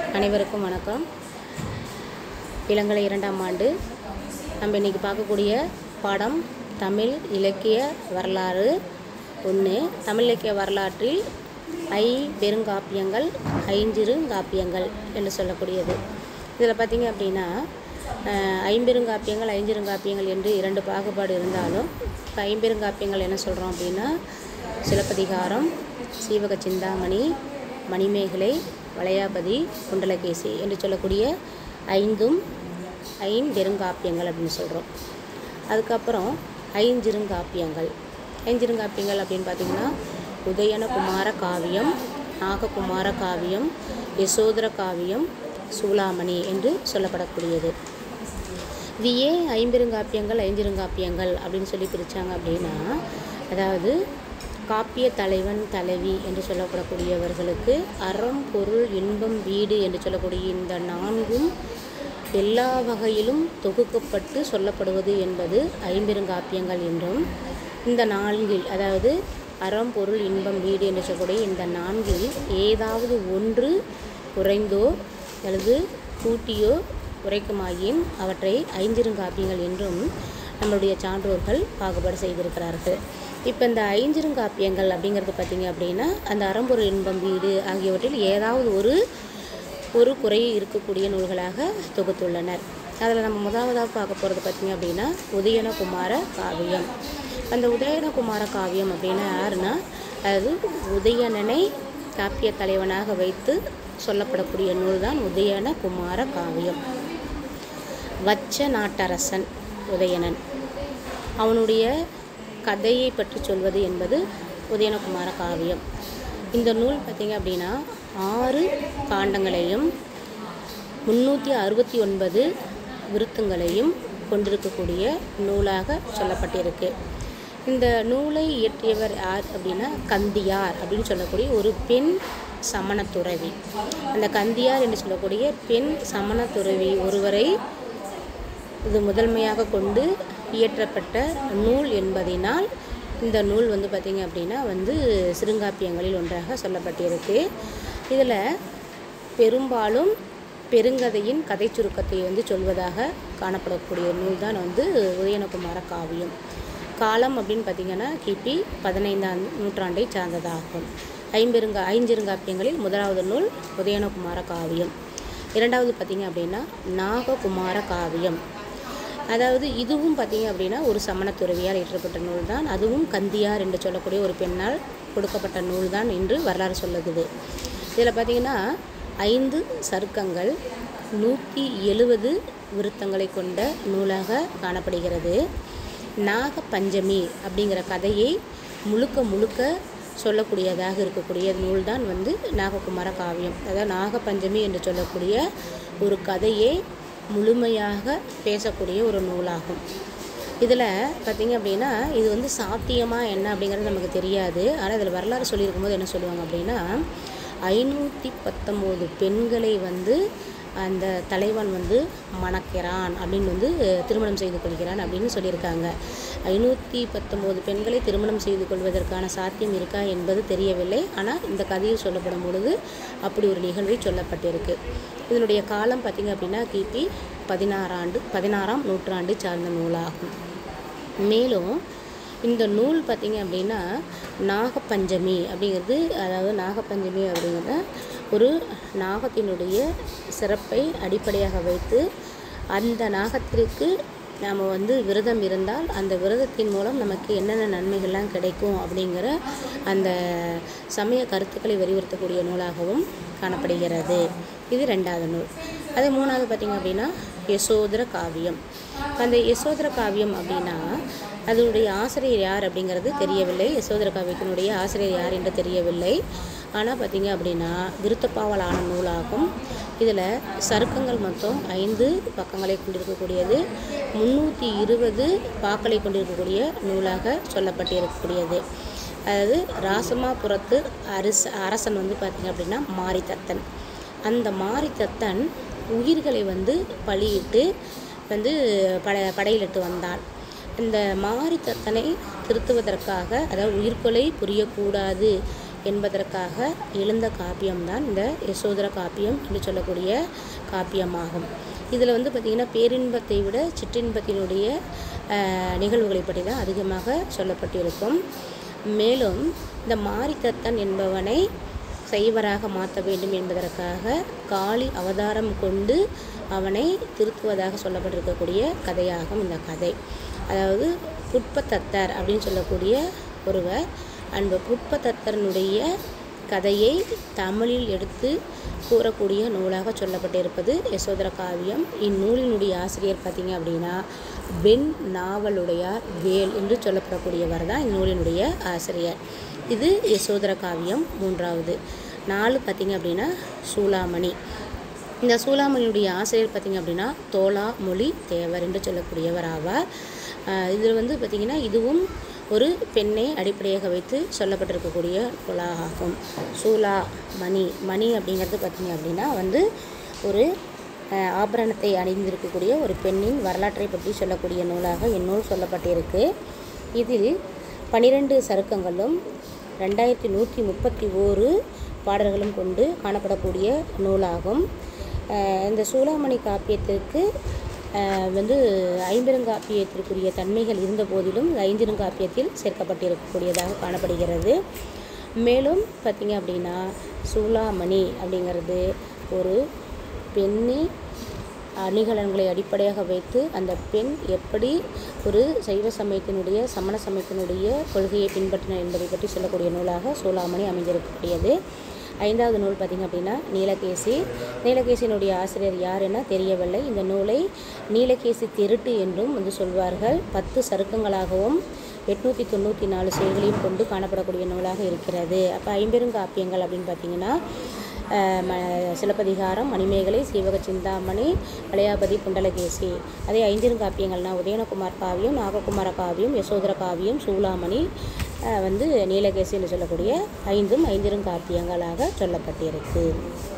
அனைவருக்கும் வணக்கம் இளங்கலை இரண்டாம் ஆண்டு நம்ம இன்றைக்கி பார்க்கக்கூடிய பாடம் தமிழ் இலக்கிய வரலாறு ஒன்று தமிழ் இலக்கிய வரலாற்றில் ஐ பெருங்காப்பியங்கள் ஐஞ்சிறுங்காப்பியங்கள் என்று சொல்லக்கூடியது இதில் பார்த்திங்க அப்படின்னா அஹ், ஐம்பெருங்காப்பியங்கள் ஐஞ்சிறுங்காப்பியங்கள் என்று இரண்டு பாகுபாடு இருந்தாலும் இப்போ ஐம்பெருங்காப்பியங்கள் என்ன சொல்கிறோம் அப்படின்னா சிலப்பதிகாரம் சீவக சிந்தாமணி மணிமேகலை வளையாபதி குண்டலகேசி என்று சொல்லக்கூடிய ஐந்தும் ஐம்பெருங்காப்பியங்கள் அப்படின்னு சொல்கிறோம் அதுக்கப்புறம் ஐஞ்சிறுங்காப்பியங்கள் ஐஞ்சிறுங்காப்பியங்கள் அப்படின்னு பார்த்திங்கன்னா உதயனகுமார காவியம் நாககுமார காவியம் யசோதர காவியம் சூளாமணி என்று சொல்லப்படக்கூடியது இது ஏன் ஐம்பெருங்காப்பியங்கள் ஐஞ்சிருங்காப்பியங்கள் அப்படின்னு சொல்லி பிரித்தாங்க அப்படின்னா அதாவது காப்பிய தலைவன் தலைவி என்று சொல்லப்படக்கூடியவர்களுக்கு அறம் பொருள் இன்பம் வீடு என்று சொல்லக்கூடிய இந்த நான்கும் எல்லா வகையிலும் தொகுக்கப்பட்டு சொல்லப்படுவது என்பது ஐம்பெருங்காப்பியங்கள் என்றும் இந்த நான்கில் அதாவது அறம் பொருள் இன்பம் வீடு என்று சொல்லக்கூடிய இந்த நான்கில் ஏதாவது ஒன்று குறைந்தோ அல்லது கூட்டியோ உரைக்குமாயின் அவற்றை ஐஞ்சிருங்காப்பியங்கள் என்றும் நம்மளுடைய சான்றோர்கள் பாகுபாடு செய்திருக்கிறார்கள் இப்போ இந்த ஐஞ்சிருங்காப்பியங்கள் அப்படிங்கிறது பார்த்திங்க அப்படின்னா அந்த அறம்பொருள் இன்பம் வீடு ஆகியவற்றில் ஏதாவது ஒரு ஒரு குறை இருக்கக்கூடிய நூல்களாக தொகுத்துள்ளனர் அதில் நம்ம முதலாவதாக பார்க்க போகிறது பார்த்திங்க அப்படின்னா உதயனகுமார காவியம் அந்த உதயனகுமார காவியம் அப்படின்னா யாருன்னா அதாவது உதயணனை காப்பிய தலைவனாக வைத்து சொல்லப்படக்கூடிய நூல் தான் உதயனகுமார காவியம் வச்ச நாட்டரசன் உதயணன் அவனுடைய கதையை பற்றி சொல்வது என்பது உதயனகுமார காவியம் இந்த நூல் பார்த்திங்க அப்படின்னா ஆறு காண்டங்களையும் முந்நூற்றி அறுபத்தி ஒன்பது விருத்தங்களையும் கொண்டிருக்கக்கூடிய நூலாக சொல்லப்பட்டிருக்கு இந்த நூலை இயற்றியவர் யார் அப்படின்னா கந்தியார் அப்படின்னு சொல்லக்கூடிய ஒரு பெண் சமண துறவி அந்த கந்தியார் என்று சொல்லக்கூடிய பெண் சமண துறவி ஒருவரை இது முதன்மையாக கொண்டு இயற்றப்பட்ட நூல் என்பதினால் இந்த நூல் வந்து பார்த்திங்க அப்படின்னா வந்து சிறுங்காப்பியங்களில் ஒன்றாக சொல்லப்பட்டிருக்கு இதில் பெரும்பாலும் பெருங்கதையின் கதை சுருக்கத்தை வந்து சொல்வதாக காணப்படக்கூடிய நூல் தான் வந்து உதயனகுமார காவியம் காலம் அப்படின்னு பார்த்திங்கன்னா கிபி பதினைந்தாம் நூற்றாண்டை சார்ந்ததாகும் ஐம்பெருங்க ஐஞ்சிருங்காப்பியங்களில் முதலாவது நூல் உதயனகுமார காவியம் இரண்டாவது பார்த்திங்க அப்படின்னா நாககுமார காவியம் அதாவது இதுவும் பார்த்தீங்க அப்படின்னா ஒரு சமண துறவியால் இயற்றப்பட்ட நூல் தான் அதுவும் கந்தியார் என்று சொல்லக்கூடிய ஒரு பெண்ணால் கொடுக்கப்பட்ட நூல் தான் என்று வரலாறு சொல்லுது இதில் பார்த்தீங்கன்னா ஐந்து சருக்கங்கள் நூற்றி எழுவது விருத்தங்களை கொண்ட நூலாக காணப்படுகிறது நாக பஞ்சமி அப்படிங்கிற கதையை முழுக்க முழுக்க சொல்லக்கூடியதாக இருக்கக்கூடிய நூல் தான் வந்து நாககுமார காவியம் அதாவது நாகபஞ்சமி என்று சொல்லக்கூடிய ஒரு கதையை முழுமையாக பேசக்கூடிய ஒரு நூலாகும் இதில் பார்த்திங்க அப்படின்னா இது வந்து சாத்தியமா என்ன அப்படிங்கிறது நமக்கு தெரியாது ஆனால் இதில் வரலாறு சொல்லியிருக்கும் போது என்ன சொல்லுவாங்க அப்படின்னா ஐநூற்றி பத்தொம்போது பெண்களை வந்து அந்த தலைவன் வந்து மணக்கிறான் அப்படின்னு வந்து திருமணம் செய்து கொள்கிறான் அப்படின்னு சொல்லியிருக்காங்க ஐநூற்றி பத்தொம்போது பெண்களை திருமணம் செய்து கொள்வதற்கான சாத்தியம் இருக்கா என்பது தெரியவில்லை ஆனால் இந்த கதையில் சொல்லப்படும் பொழுது அப்படி ஒரு நிகழ்வை சொல்லப்பட்டிருக்கு இதனுடைய காலம் பார்த்திங்க அப்படின்னா கிபி பதினாறாண்டு பதினாறாம் நூற்றாண்டு சார்ந்த நூலாகும் மேலும் இந்த நூல் பார்த்திங்க அப்படின்னா நாகப்பஞ்சமி அப்படிங்கிறது அதாவது நாகப்பஞ்சமி அப்படிங்கிறத ஒரு நாகத்தினுடைய சிறப்பை அடிப்படையாக வைத்து அந்த நாகத்திற்கு நாம் வந்து விரதம் இருந்தால் அந்த விரதத்தின் மூலம் நமக்கு என்னென்ன நன்மைகள்லாம் கிடைக்கும் அப்படிங்கிற அந்த சமய கருத்துக்களை வலியுறுத்தக்கூடிய நூலாகவும் காணப்படுகிறது இது ரெண்டாவது நூல் அதே மூணாவது பார்த்திங்க அப்படின்னா யசோதர காவியம் அந்த யசோதர காவியம் அப்படின்னா அதனுடைய ஆசிரியர் யார் அப்படிங்கிறது தெரியவில்லை யசோதர காவியத்தினுடைய ஆசிரியர் யார் என்று தெரியவில்லை ஆனால் பார்த்திங்க அப்படின்னா விருத்தப்பாவலான நூலாகும் இதில் சருக்கங்கள் மொத்தம் ஐந்து பக்கங்களை கொண்டிருக்கக்கூடியது முந்நூற்றி இருபது பாக்களை கொண்டிருக்கக்கூடிய நூலாக சொல்லப்பட்டிருக்கக்கூடியது அதாவது ராசமாபுரத்து அரச அரசன் வந்து பார்த்திங்க அப்படின்னா மாரித்தத்தன் அந்த மாரித்தத்தன் உயிர்களை வந்து பலியிட்டு வந்து பட படையிலிட்டு வந்தான் இந்த மாரித்தத்தனை திருத்துவதற்காக அதாவது உயிர்கொலை புரியக்கூடாது என்பதற்காக எழுந்த காப்பியம்தான் இந்த யசோதர காப்பியம் என்று சொல்லக்கூடிய காப்பியமாகும் இதில் வந்து பார்த்திங்கன்னா பேரின்பத்தை விட சிற்றின்பத்தினுடைய அஹ், நிகழ்வுகளை பற்றி தான் அதிகமாக சொல்லப்பட்டிருக்கும் மேலும் இந்த மாரித்தத்தன் என்பவனை செய்வராக மாற்ற வேண்டும் என்பதற்காக காளி அவதாரம் கொண்டு அவனை திருத்துவதாக சொல்லப்பட்டிருக்கக்கூடிய கதையாகும் இந்த கதை அதாவது புட்பத்தத்தர் அப்படின்னு சொல்லக்கூடிய ஒருவர் அந்த புட்பத்தத்தரனுடைய கதையை தமிழில் எடுத்து கூறக்கூடிய நூலாக சொல்லப்பட்டிருப்பது யசோதர காவியம் இந்நூலினுடைய ஆசிரியர் பார்த்தீங்க அப்படின்னா வெண் நாவலுடையார் வேல் என்று சொல்லப்படக்கூடியவர் தான் இந்நூலினுடைய ஆசிரியர் இது யசோதர காவியம் மூன்றாவது நாலு பார்த்தீங்க அப்படின்னா சூளாமணி இந்த சூளாமணியுடைய ஆசிரியர் பார்த்தீங்க அப்படின்னா தோலா மொழி தேவர் என்று சொல்லக்கூடியவர் ஆவார் இதில் வந்து பார்த்திங்கன்னா இதுவும் ஒரு பெண்ணை அடிப்படையாக வைத்து சொல்லப்பட்டிருக்கக்கூடிய நூலாகும் சூலா மணி மணி அப்படிங்கிறது பார்த்திங்க அப்படின்னா வந்து ஒரு அஹ், ஆபரணத்தை அணிந்திருக்கக்கூடிய ஒரு பெண்ணின் வரலாற்றை பற்றி சொல்லக்கூடிய நூலாக இந்நூல் சொல்லப்பட்டிருக்கு இதில் பனிரெண்டு சருக்கங்களும் ரெண்டாயிரத்தி நூற்றி முப்பத்தி ஓரு பாடல்களும் கொண்டு காணப்படக்கூடிய நூலாகும் அஹ் இந்த சூளாமணி காப்பியத்திற்கு அஹ் வந்து ஐம்பெருங்காப்பியத்திற்குரிய தன்மைகள் இருந்த போதிலும் இது ஐந்திருங்காப்பியத்தில் சேர்க்கப்பட்டிருக்கக்கூடியதாக காணப்படுகிறது மேலும் பார்த்திங்க அப்படின்னா சூளாமணி அப்படிங்கிறது ஒரு பெண்ணி அணிகலன்களை அடிப்படையாக வைத்து அந்த பெண் எப்படி ஒரு சைவ சமயத்தினுடைய சமண சமயத்தினுடைய கொள்கையை பின்பற்றினார் என்பதை பற்றி சொல்லக்கூடிய நூலாக சூளாமணி அமைந்திருக்கக்கூடியது ஐந்தாவது நூல் பார்த்திங்க அப்படின்னா நீலகேசி நீலகேசியினுடைய ஆசிரியர் யார் என தெரியவில்லை இந்த நூலை நீலகேசி திருட்டு என்றும் வந்து சொல்வார்கள் பத்து சருக்கங்களாகவும் எட்நூற்றி தொண்ணூற்றி நாலு செயல்களையும் கொண்டு காணப்படக்கூடிய நூலாக இருக்கிறது அப்போ ஐம்பெருங்காப்பியங்கள் அப்படின்னு பார்த்தீங்கன்னா அஹ், ம சிலப்பதிகாரம் மணிமேகலை சீவக சிந்தாமணி வளையாபதி குண்டலகேசி அதே ஐந்திருங்காப்பியங்கள்னா உதயனகுமார் காவியம் நாககுமார காவியம் யசோதர காவியம் சூளாமணி அஹ், வந்து நீலகேசி என்று சொல்லக்கூடிய ஐந்தும் ஐந்திருங்காப்பியங்களாக சொல்லப்பட்டிருக்கு